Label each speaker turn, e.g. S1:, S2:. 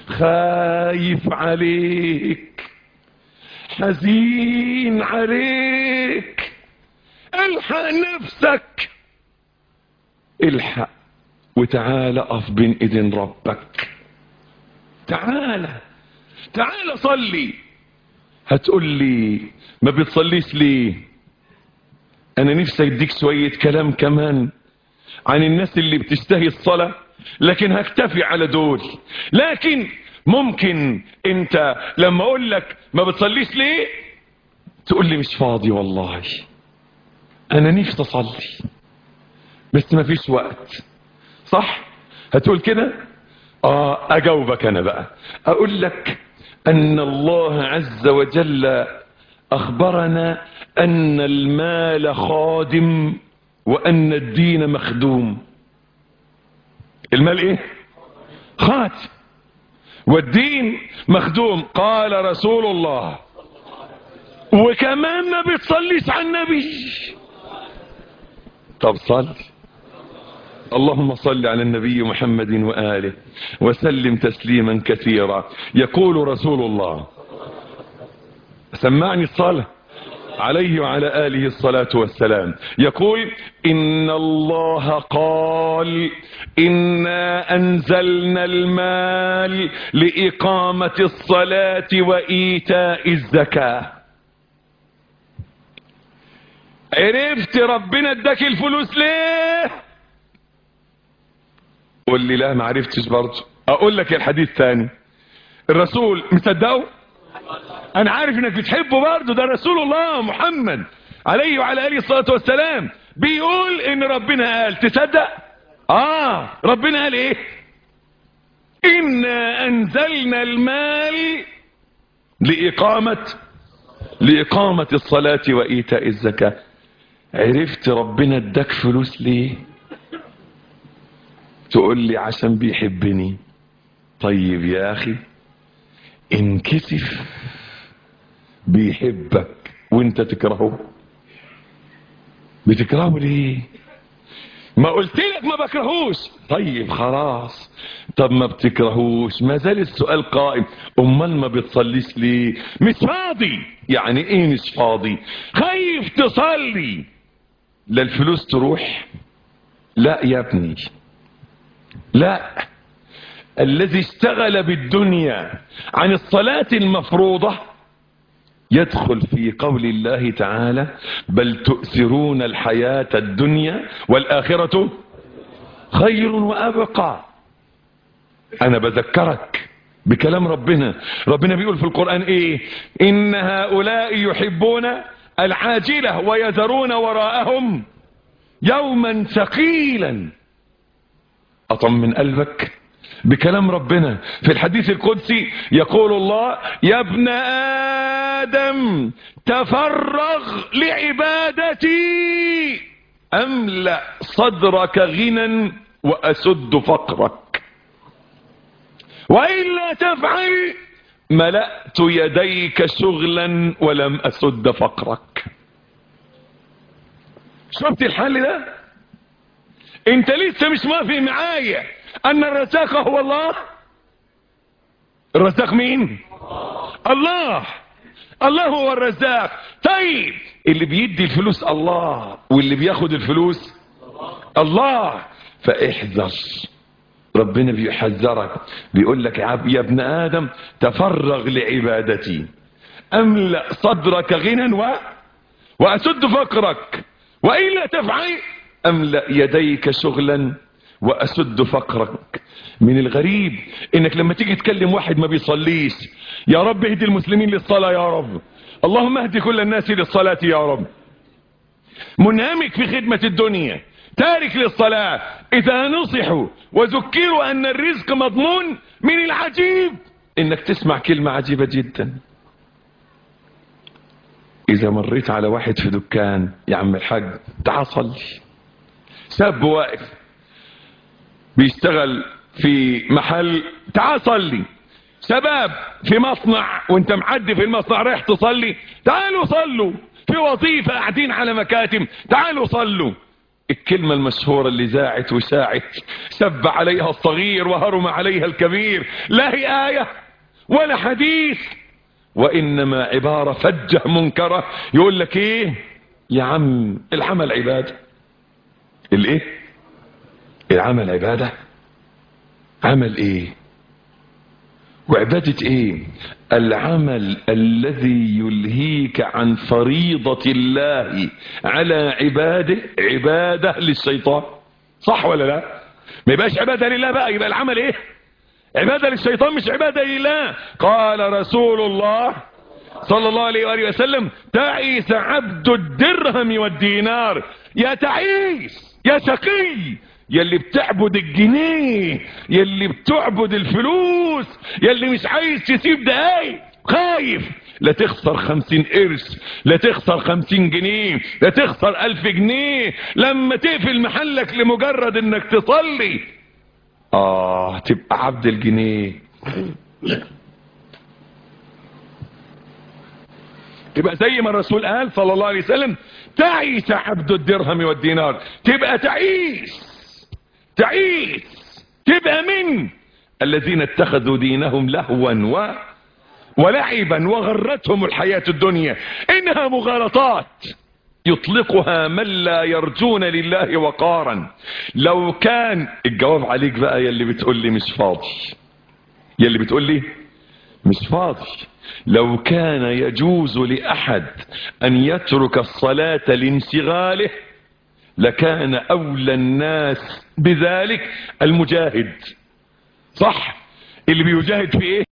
S1: خايف عليك حزين عليك الحق نفسك الحق وتعال اقف بين ايدين ربك تعال تعال صلي هتقول لي ما بتصليش ليه انا نفسي اديك شوية كلام كمان عن الناس اللي بتشتهي الصلاة لكن هكتفي على دول لكن ممكن انت لما اقول لك ما بتصليش ليه تقول لي مش فاضي والله انا نفسي اصلي بس ما فيش وقت صح هتقول كده اه اجاوبك انا بقى اقول لك ان الله عز وجل اخبرنا ان المال خادم وان الدين مخدوم المال ايه خاتم والدين مخدوم قال رسول الله وكمان ما بتصليش على النبي طب صل اللهم صل على النبي محمد وآله وسلم تسليما كثيرا يقول رسول الله سمعني الصلاة عليه وعلى آله الصلاة والسلام يقول إن الله قال إنا أنزلنا المال لإقامة الصلاة وإيتاء الزكاة عرفت ربنا اداك الفلوس ليه قول لي لا ما عرفتش برضه اقول لك الحديث ثاني الرسول مصدقه انا عارف انك بتحبه برضه ده رسول الله محمد عليه وعلى اله الصلاه والسلام بيقول ان ربنا قال تصدق اه ربنا قال ايه انا انزلنا المال لاقامه لاقامه الصلاه وايتاء الزكاه عرفت ربنا اداك فلوس ليه تقول لي عشان بيحبني طيب يا اخي انكسف بيحبك وانت تكرهه بتكرهه ليه ما قلت لك ما بكرهوش طيب خلاص طب ما بتكرهوش ما زال السؤال قائم امال ما بتصليش ليه مش فاضي يعني ايه مش فاضي خايف تصلي لا الفلوس تروح لا يا ابني لا الذي اشتغل بالدنيا عن الصلاة المفروضة يدخل في قول الله تعالى بل تؤثرون الحياة الدنيا والآخرة خير وأبقى أنا بذكرك بكلام ربنا ربنا بيقول في القرآن إيه إن هؤلاء يحبون العاجلة ويذرون وراءهم يوما ثقيلا أطمن قلبك بكلام ربنا في الحديث القدسي يقول الله يا ابن آدم تفرغ لعبادتي أملأ صدرك غنى وأسد فقرك وإلا تفعل ملأت يديك شغلا ولم أسد فقرك شفت الحل ده انت لسه مش موافق معايا ان الرزاق هو الله الرزاق مين الله الله هو الرزاق طيب اللي بيدي الفلوس الله واللي بياخد الفلوس الله فاحذر ربنا بيحذرك بيقول لك يا ابن ادم تفرغ لعبادتي املأ صدرك غنى و... واسد فقرك والا تفعل املأ يديك شغلا واسد فقرك من الغريب انك لما تيجي تكلم واحد ما بيصليش يا رب اهدي المسلمين للصلاة يا رب اللهم اهدي كل الناس للصلاة يا رب منهمك في خدمة الدنيا تارك للصلاة اذا نصحوا وذكروا ان الرزق مضمون من العجيب انك تسمع كلمة عجيبة جدا اذا مريت على واحد في دكان يا عم الحاج تعال صلي شاب واقف بيشتغل في محل تعال صلي شباب في مصنع وانت معدي في المصنع رايح تصلي تعالوا صلوا في وظيفة قاعدين على مكاتب تعالوا صلوا الكلمة المشهورة اللي زاعت وساعت سب عليها الصغير وهرم عليها الكبير لا هي آية ولا حديث وإنما عبارة فجة منكرة يقول لك ايه يا عم العمل عبادة الايه العمل عبادة عمل ايه وعبادة ايه العمل الذي يلهيك عن فريضة الله على عباده عبادة للشيطان صح ولا لا ما يبقاش عبادة لله بقى يبقى العمل ايه عبادة للشيطان مش عبادة لله قال رسول الله صلى الله عليه وآله وسلم تعيس عبد الدرهم والدينار يا تعيس يا شقي يلي بتعبد الجنيه يلي بتعبد الفلوس يلي مش عايز تسيب دقايق خايف لا تخسر خمسين قرش لا تخسر خمسين جنيه لا تخسر الف جنيه لما تقفل محلك لمجرد انك تصلي اه تبقى عبد الجنيه تبقى زي ما الرسول قال صلى الله عليه وسلم تعيس عبد الدرهم والدينار تبقى تعيس تعيس تبقى من الذين اتخذوا دينهم لهوا و ولعبا وغرتهم الحياة الدنيا انها مغالطات يطلقها من لا يرجون لله وقارا لو كان الجواب عليك بقى يلي بتقول لي مش فاضي يلي بتقول لي مش فاضي لو كان يجوز لأحد أن يترك الصلاة لانشغاله لكان أولى الناس بذلك المجاهد صح اللي بيجاهد في ايه